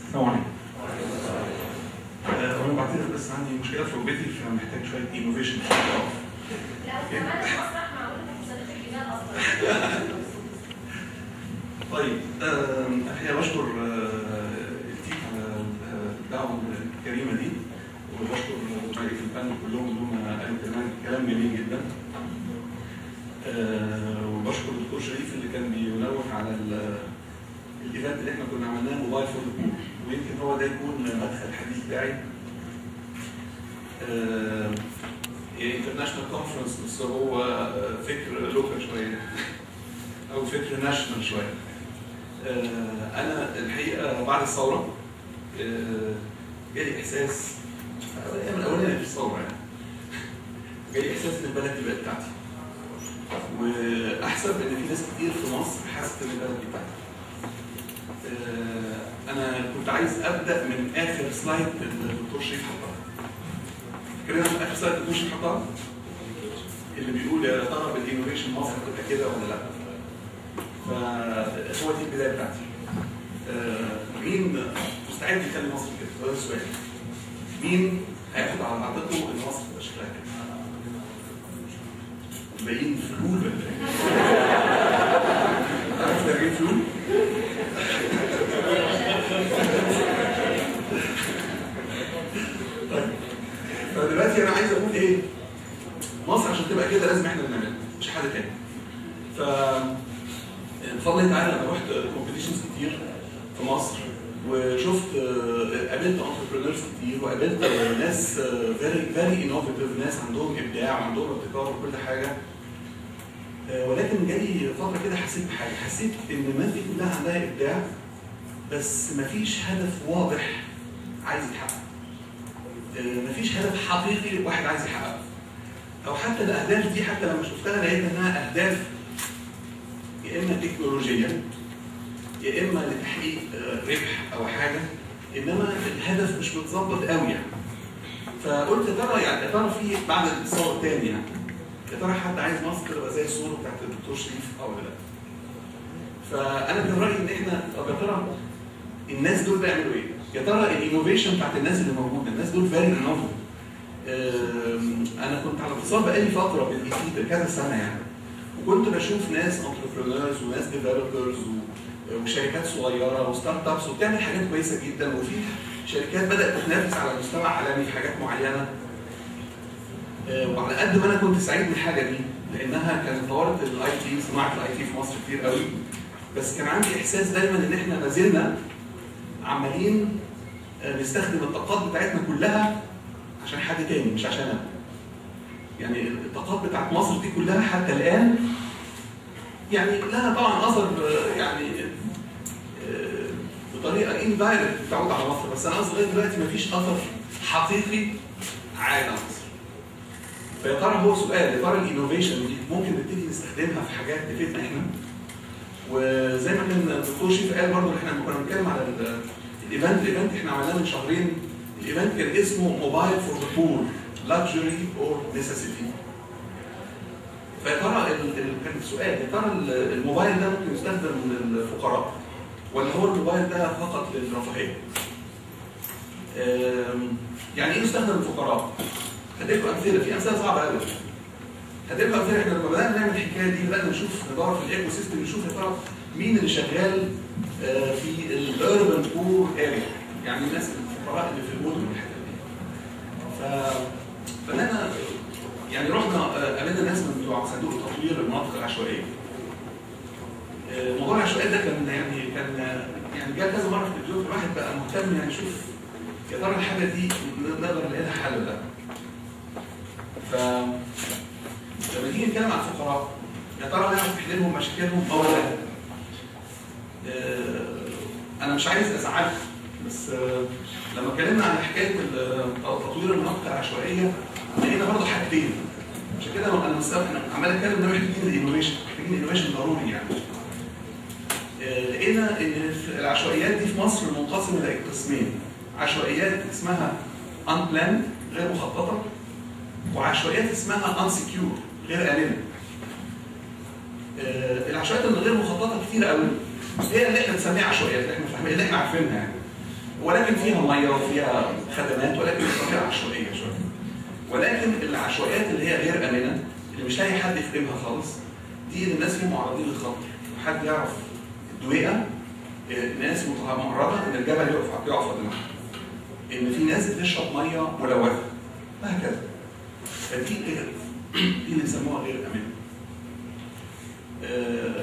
السلام عليكم. آه، وانا بعتذر بس عندي مشكله في ركبتي فمحتاج شويه انوفيشن لا وكمان المسرح معمول في صديق الجبال اصلا طيب آم، الحقيقه بشكر آه، التيم على الدعوه الكريمه دي وبشكر زملائي في الفن كلهم اللي هم قالوا كمان كلام جميل جدا آه، وبشكر الدكتور شريف اللي كان بينوه على ال- الايفنت اللي احنا كنا عملناه موبايل فور ذا ويمكن هو ده يكون مدخل الحديث بتاعي انترناشونال كونفرنس بس هو آه، فكر لوكال شويه او فكر ناشونال شويه آه، انا الحقيقه بعد الثوره آه، جالي احساس الايام الاولانيه في الثوره يعني جالي احساس ان البلد دي بقت بتاعتي واحسب ان في ناس كتير في مصر حاسه ان البلد دي بتاعتي آه، انا كنت عايز ابدا من اخر سلايد الدكتور شريف حطها كده من اخر سلايد الدكتور شريف حطها اللي بيقول يا ترى بالانوفيشن مصر هتبقى كده ولا لا فهو دي البدايه بتاعتي آه، مين مستعد يخلي مصر كده؟ هو ده السؤال مين هياخد على عاتقه ان مصر تبقى شكلها كده؟ باين فلول ولا ايه؟ عارف ترجمة فلول؟ طيب فدلوقتي انا عايز اقول ايه؟ مصر عشان تبقى كده لازم احنا اللي نعملها مش حد تاني. ف بفضل الله تعالى انا رحت كومبيتيشنز كتير في مصر وشفت آه، قابلت انتربرينورز كتير وقابلت آه، ناس فيري فيري انوفيتيف ناس عندهم ابداع وعندهم ابتكار وكل حاجه آه، ولكن جالي فتره كده حسيت بحاجه حسيت ان الناس دي كلها عندها ابداع بس مفيش هدف واضح عايز يتحقق آه، مفيش هدف حقيقي واحد عايز يحققه او حتى الاهداف دي حتى لما شفتها لقيت انها اهداف يا اما تكنولوجيا يا اما لتحقيق آه، ربح او حاجه انما الهدف مش متظبط قوي يعني فقلت يا ترى يعني يا ترى في بعد الثوره الثاني يعني يا ترى حد عايز مصر تبقى زي الصوره بتاعت الدكتور شريف او لا فانا كان رايي ان احنا طب يا ترى الناس دول بيعملوا ايه؟ يا ترى الانوفيشن بتاعت الناس اللي موجوده الناس دول فيري انوفيتيف انا كنت على اتصال بقالي فتره بالاي كذا سنه يعني وكنت بشوف ناس انتربرينورز وناس ديفلوبرز وشركات صغيره وستارت ابس وبتعمل حاجات كويسه جدا وفي شركات بدات تتنافس على مستوى عالمي في حاجات معينه آه، وعلى قد ما انا كنت سعيد بالحاجه دي لانها كانت طورت الاي تي صناعه الاي تي في مصر كتير قوي بس كان عندي احساس دايما ان احنا ما زلنا عمالين آه، نستخدم الطاقات بتاعتنا كلها عشان حد تاني مش عشان انا يعني الطاقات بتاعت مصر دي كلها حتى الان يعني لها طبعا اثر آه، يعني آه، بطريقه اندايركت بتعود على مصر بس انا قصدي لغايه دلوقتي مفيش اثر حقيقي عاد على مصر. فيا ترى هو سؤال يا ترى الانوفيشن دي ممكن نبتدي نستخدمها في حاجات تفيدنا احنا وزي ما كان الدكتور شريف قال برضه احنا لما كنا بنتكلم على ال- الايفنت الايفنت احنا عملناه من شهرين الايفنت كان اسمه موبايل فور ذا بور لاكجري اور نيسيسيتي فيا ترى ال- ال- كان السؤال يا ترى ال- الموبايل ده ممكن يستخدم للفقراء ولا هو الموبايل ده فقط للرفاهيه؟ أم، يعني ايه يستخدم للفقراء؟ هديكم امثله في امثله صعبه قوي هديكم امثله احنا لما بدانا نعمل الحكايه دي بدانا نشوف ندور في الايكو سيستم نشوف يا ترى مين اللي شغال آه، في الاربن بور اريا يعني الناس الفقراء اللي في المدن والحاجات دي ف فانا يعني رحنا آه، قابلنا ناس من بتوع صندوق تطوير المناطق العشوائيه آه، موضوع العشوائيات ده كان يعني كان آه، يعني جاء كذا مره في التلفزيون الواحد بقى مهتم يعني يشوف يا ترى الحاجه دي نقدر نلاقي لها حل ولا لا ف لما نيجي نتكلم عن الفقراء يا ترى نعرف نحل لهم مشاكلهم او لا؟ آه، انا مش عايز ازعلك بس آه، لما اتكلمنا عن حكايه ال- تطوير المناطق العشوائيه لقينا برضه حاجتين عشان كده انا مستوعب انا عمال اتكلم ان احنا محتاجين الانوفيشن محتاجين انوفيشن ضروري يعني آه، لقينا ان العشوائيات دي في مصر منقسمه الى قسمين عشوائيات اسمها unplanned غير مخططه وعشوائيات اسمها انسكيور غير امنه. آه، العشوائيات اللي غير مخططه كتير قوي هي اللي احنا بنسميها عشوائيات اللي احنا فاهمين اللي احنا عارفينها يعني. ولكن فيها ميه وفيها خدمات ولكن بطريقه عشوائيه شويه ولكن العشوائيات اللي هي غير امنه اللي مش لاقي حد يخدمها خالص دي اللي الناس فيها معرضين للخطر حد يعرف الدويقه آه، ناس متع- معرضه ان الجبل يقف يقع في دماغها ان في ناس بتشرب ميه ملوثه وهكذا فدي غير دي اللي بيسموها غير امنه آه،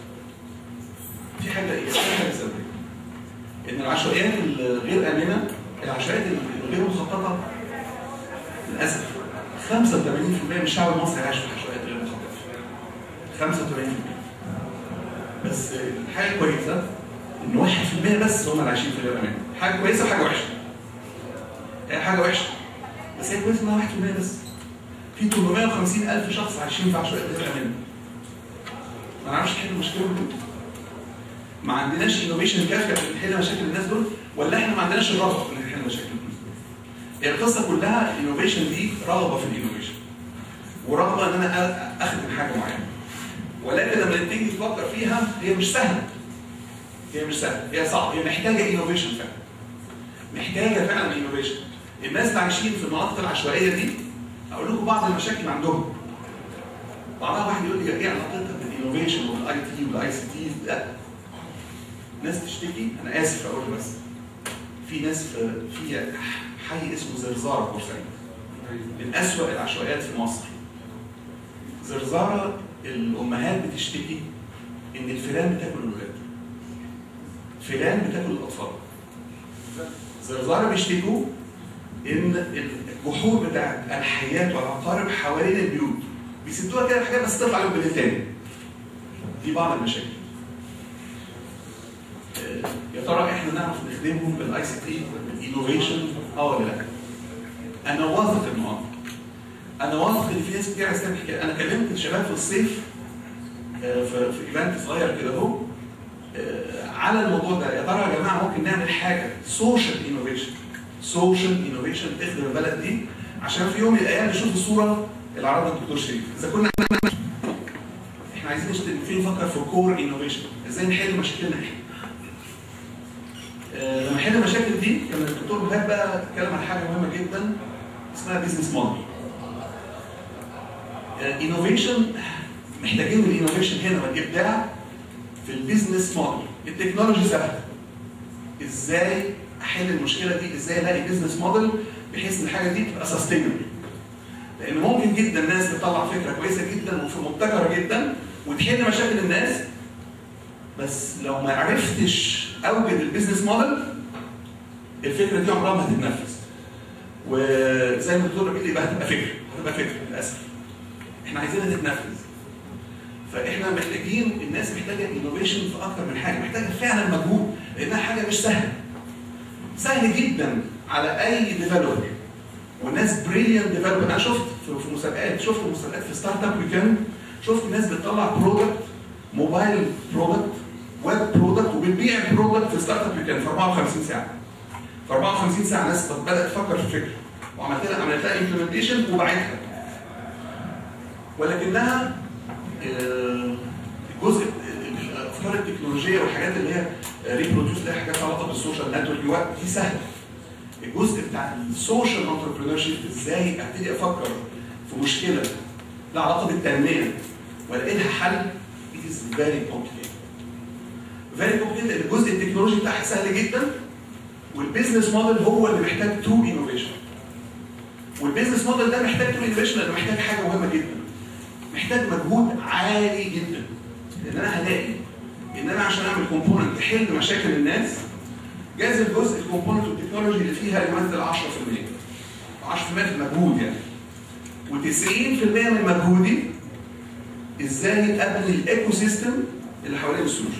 في حاجه ايه؟ في حاجه سلبيه ان العشوائيات الغير امنه العشوائيات الغير مخططه للاسف 85% من الشعب المصري عايش في عشوائيات غير مخططه 85% بس الحاجه الكويسه ان 1% بس هم اللي عايشين في غير امان حاجه كويسه وحاجه وحشه هي حاجه وحشه بس هي كويسه انها 1% بس في 850 الف شخص عايشين في عشوائيات غير امان ما نعرفش نحل المشكله دي ما عندناش انوفيشن كافيه عشان نحل مشاكل الناس دول ولا احنا ما عندناش الرغبه في ان نحل مشاكل الناس هي القصه كلها الانوفيشن دي رغبه في الانوفيشن ورغبه ان انا أ- اخدم حاجه معينه ولكن لما تيجي تفكر فيها هي مش سهله هي مش سهله هي صعبه هي محتاجه انوفيشن فعلا محتاجه فعلا انوفيشن الناس اللي عايشين في المناطق العشوائيه دي اقول لكم بعض المشاكل اللي عندهم بعضها واحد يقول لي ايه علاقتها بالانوفيشن والاي تي والاي سي تي لا ناس تشتكي انا اسف اقول بس في ناس في في حي اسمه زرزاره في بورسعيد من اسوأ العشوائيات في مصر زرزاره الامهات بتشتكي ان الفئران بتاكل الولاد فئران بتاكل الاطفال زرزاره بيشتكوا ان الجحور بتاعت الحيات والعقارب حوالين البيوت بيسدوها كده حاجات بس تطلع لهم بالليل تاني دي بعض المشاكل آه، يا ترى احنا نعرف نخدمهم بالاي سي تي بالانوفيشن اه ولا لا؟ انا واثق ان اه انا واثق ان في ناس كتير عايزه تعمل حكايه انا كلمت الشباب في الصيف آه، في في ايفنت صغير كده اهو آه، على الموضوع ده يا ترى يا جماعه ممكن نعمل حاجه سوشيال انوفيشن سوشيال انوفيشن تخدم البلد دي عشان في يوم من الايام نشوف الصوره اللي عرضها الدكتور شريف اذا كنا احنا عايزين نشتغل فين نفكر في كور انوفيشن ازاي نحل مشاكلنا احنا آه، لما نحل المشاكل دي كان الدكتور مهاب بقى اتكلم عن حاجه مهمه جدا اسمها بيزنس موديل انوفيشن محتاجين الانوفيشن هنا والابداع في البيزنس موديل التكنولوجي سهله ازاي احل المشكله دي ازاي الاقي بيزنس موديل بحيث ان الحاجه دي تبقى سستينبل لان ممكن جدا الناس بتطلع فكره كويسه جدا وفي مبتكره جدا وتحل مشاكل الناس بس لو ما عرفتش اوجد البيزنس موديل الفكره دي عمرها ما هتتنفذ وزي ما الدكتور بيقول يبقى هتبقى فكره هتبقى فكره للاسف احنا عايزينها تتنفذ فاحنا محتاجين الناس محتاجه انوفيشن في اكتر من حاجه محتاجه فعلا مجهود لانها حاجه مش سهله سهل جدا على اي ديفلوبر والناس بريليانت ديفلوبر انا شفت في في مسابقات شفت مسابقات في ستارت اب ويكند شفت ناس بتطلع برودكت موبايل برودكت ويب برودكت وبتبيع برودكت في ستارت اب ويكند في 54 ساعه في 54 ساعه ناس بدات تفكر في الفكره وعملت لها عملت لها امبلمنتيشن وباعتها ولكنها آه، الجزء الافكار التكنولوجيه والحاجات اللي هي ريبروديوس اللي هي حاجات لها علاقه بالسوشيال نتورك دي سهله الجزء بتاع السوشيال انتربرينور شيب ازاي ابتدي افكر في مشكله لها علاقه بالتنميه والاقي لها حل it is very complicated very complicated لان الجزء التكنولوجي بتاعها سهل جدا والبيزنس موديل هو اللي محتاج تو انوفيشن والبيزنس موديل ده محتاج تو انوفيشن لانه محتاج حاجه مهمه جدا محتاج مجهود عالي جدا لان انا هلاقي ان انا عشان اعمل كومبوننت تحل مشاكل الناس جاز الجزء الكومبوننت والتكنولوجي اللي فيها يمثل 10% 10% في المجهود يعني و90% من مجهودي ازاي ابني الايكو سيستم اللي حوالين السولوشن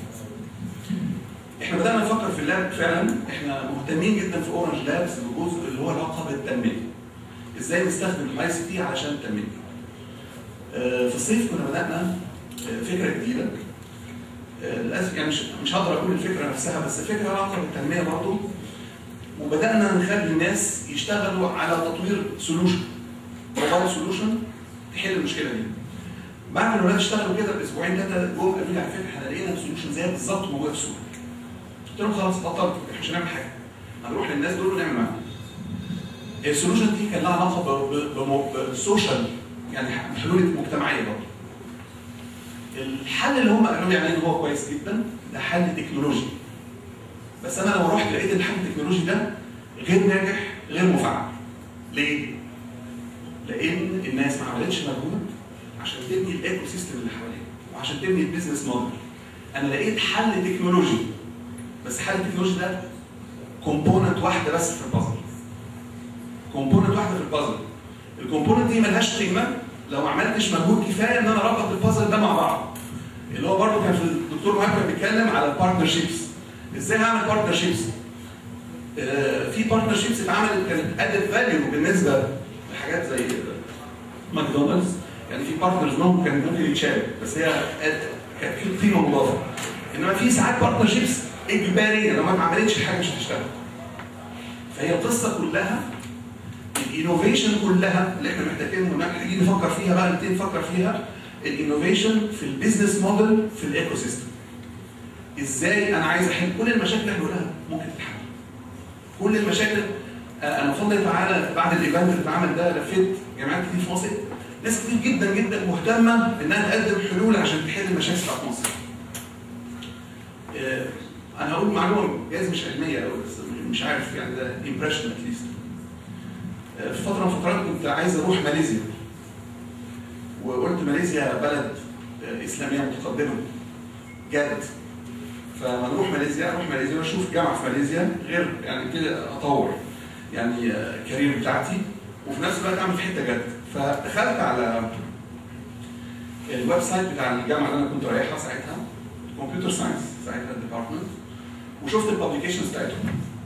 احنا بدانا نفكر في اللاب فعلا احنا مهتمين جدا في اورنج لابس بجزء اللي هو علاقه بالتنميه ازاي نستخدم الاي سي تي علشان التنميه آه، في الصيف كنا بدانا آه، فكره جديده آه، للاسف يعني مش مش هقدر اقول الفكره نفسها بس الفكره لها علاقه بالتنميه برضه وبدانا نخلي الناس يشتغلوا على تطوير سولوشن موبايل سولوشن تحل المشكله دي بعد ما الولاد اشتغلوا كده باسبوعين ثلاثه جم قالوا لي على فكره احنا لقينا سولوشن زيها بالظبط موجوده في السوق قلت لهم خلاص بطلت احنا مش هنعمل حاجه هنروح للناس دول ونعمل معاهم السولوشن دي كان لها علاقه ب- ب- بمو- بالسوشيال يعني حلول مجتمعيه برضه الحل اللي هم قالوا لي عليه ان هو كويس جدا ده حل تكنولوجي بس انا لو رحت لقيت الحل التكنولوجي ده غير ناجح غير مفعل ليه؟ لان الناس ما عملتش مجهود عشان تبني الايكو سيستم اللي حواليها وعشان تبني البيزنس موديل انا لقيت حل تكنولوجي بس حل التكنولوجي ده كومبوننت واحده بس في البازل كومبوننت واحده في البازل الكومبوننت دي ملهاش قيمه لو ما عملتش مجهود كفايه ان انا اربط البازل ده مع بعض اللي هو برضه كان في الدكتور مهاب كان بيتكلم على البارتنرشيبس ازاي هعمل بارتنرشيبس في بارتنرشيبس اتعملت كانت ادد فاليو بالنسبه لحاجات زي ماكدونالدز يعني في بارتنرز منهم كان ممكن يتشال بس هي add- كانت في قيمه مضافه انما في ساعات بارتنرشيبس اجباريه لو ما اتعملتش الحاجه مش هتشتغل فهي القصه كلها الانوفيشن كلها اللي احنا محتاجين محتاجين نفكر فيها بقى نبتدي نفكر فيها الانوفيشن في البيزنس موديل في الايكو سيستم ازاي انا عايز احل كل المشاكل اللي احنا بنقولها ممكن تتحل كل المشاكل آه، انا بفضل تعالى بعد الايفنت اللي اتعمل ده لفيت جامعات كتير في مصر ناس كتير جدا جدا مهتمه بانها تقدم حلول عشان تحل المشاكل بتاعت مصر. آه، انا هقول معلومه جايز مش علميه قوي بس مش عارف يعني ده امبريشن اتليست. في فتره من الفترات كنت عايز اروح ماليزيا. وقلت ماليزيا بلد آه، اسلاميه متقدمه. جد. فلما نروح ماليزيا اروح ماليزيا واشوف جامعه في ماليزيا غير يعني كده اطور يعني آه، الكارير بتاعتي وفي نفس الوقت اعمل في حته جد فدخلت على الويب سايت بتاع الجامعه اللي انا كنت رايحها ساعتها كمبيوتر ساينس ساعتها الديبارتمنت وشفت الببليكيشنز بتاعتهم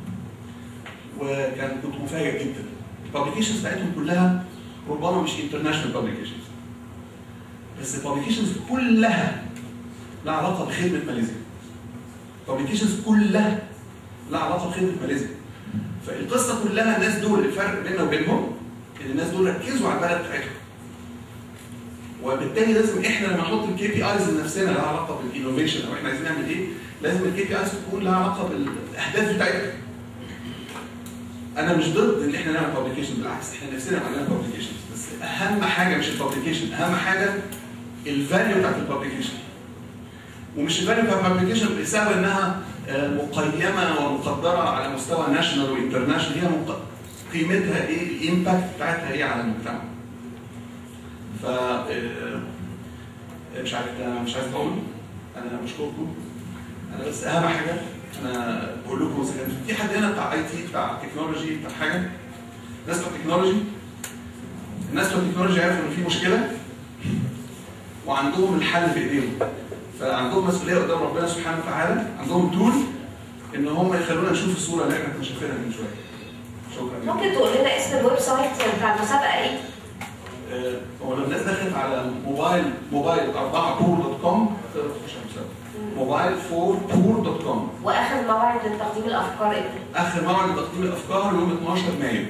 وكان كنت مفاجئ جدا الببليكيشنز بتاعتهم كلها ربما مش انترناشونال ببليكيشنز بس الببليكيشنز كلها لها علاقه بخدمه ماليزيا الببليكيشنز كلها لها علاقه بخدمه ماليزيا فالقصه كلها الناس دول الفرق بيننا وبينهم ان الناس دول ركزوا على البلد بتاعتهم وبالتالي لازم احنا لما نحط الكي بي ايز لنفسنا لها علاقه بالانوفيشن او احنا عايزين نعمل ايه لازم الكي بي ايز تكون لها علاقه بالاهداف بتاعتنا انا مش ضد ان احنا نعمل بابليكيشن بالعكس احنا نفسنا نعمل بابليكيشن بس اهم حاجه مش البابليكيشن اهم حاجه الفاليو بتاعت البابليكيشن ومش الفاليو بتاعت البابليكيشن بسبب انها آه، مقيمه ومقدره على مستوى ناشونال وانترناشونال هي مق- قيمتها ايه الامباكت بتاعتها ايه على المجتمع ف آه، مش عارف انا مش عايز اقول انا بشكركم انا بس اهم حاجه انا بقول لكم إذا كان في حد هنا بتاع اي تي بتاع تكنولوجي بتاع حاجه الناس بتوع التكنولوجي الناس بتوع التكنولوجي عرفوا ان في مشكله وعندهم الحل في ايديهم فعندهم مسؤوليه قدام ربنا سبحانه وتعالى عندهم تول ان هم يخلونا نشوف الصوره اللي احنا كنا شايفينها من شويه شكرا ممكن تقول لنا اسم الويب سايت بتاع المسابقه ايه؟ آه، هو لو الناس دخلت على موبايل موبايل 4 بور دوت كوم تقدر تخش على المسابقه موبايل 4 بور دوت كوم واخر موعد لتقديم الافكار امتى؟ اخر موعد لتقديم الافكار يوم 12 مايو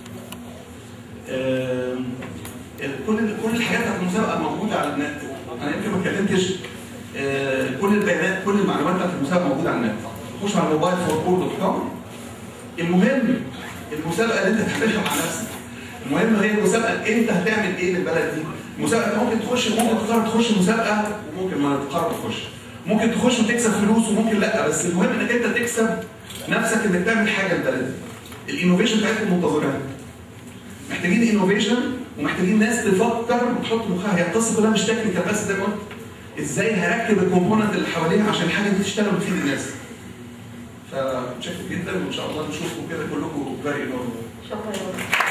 آم، كل كل الحاجات بتاعت المسابقه موجوده على النت انا يمكن ما اتكلمتش آه، كل البيانات كل المعلومات بتاعت المسابقه موجوده على النت خش على موبايل فور بور دوت كوم المهم المسابقه اللي انت هتعملها مع نفسك المهم هي المسابقه انت هتعمل ايه للبلد دي المسابقه انت ممكن تخش ممكن تقرر تخش مسابقه وممكن ما تقرر تخش ممكن تخش وتكسب فلوس وممكن لا بس المهم انك انت تكسب نفسك انك تعمل حاجه للبلد دي الانوفيشن بتاعتكم منتظرينها محتاجين انوفيشن ومحتاجين ناس تفكر وتحط مخها هي القصه كلها مش تكنيكال بس زي ما قلت ازاي هركب الكومبوننت اللي حواليها عشان الحاجه دي تشتغل وتفيد الناس فمتشكر جدا وان شاء الله نشوفكم كده كلكم فيري شكرا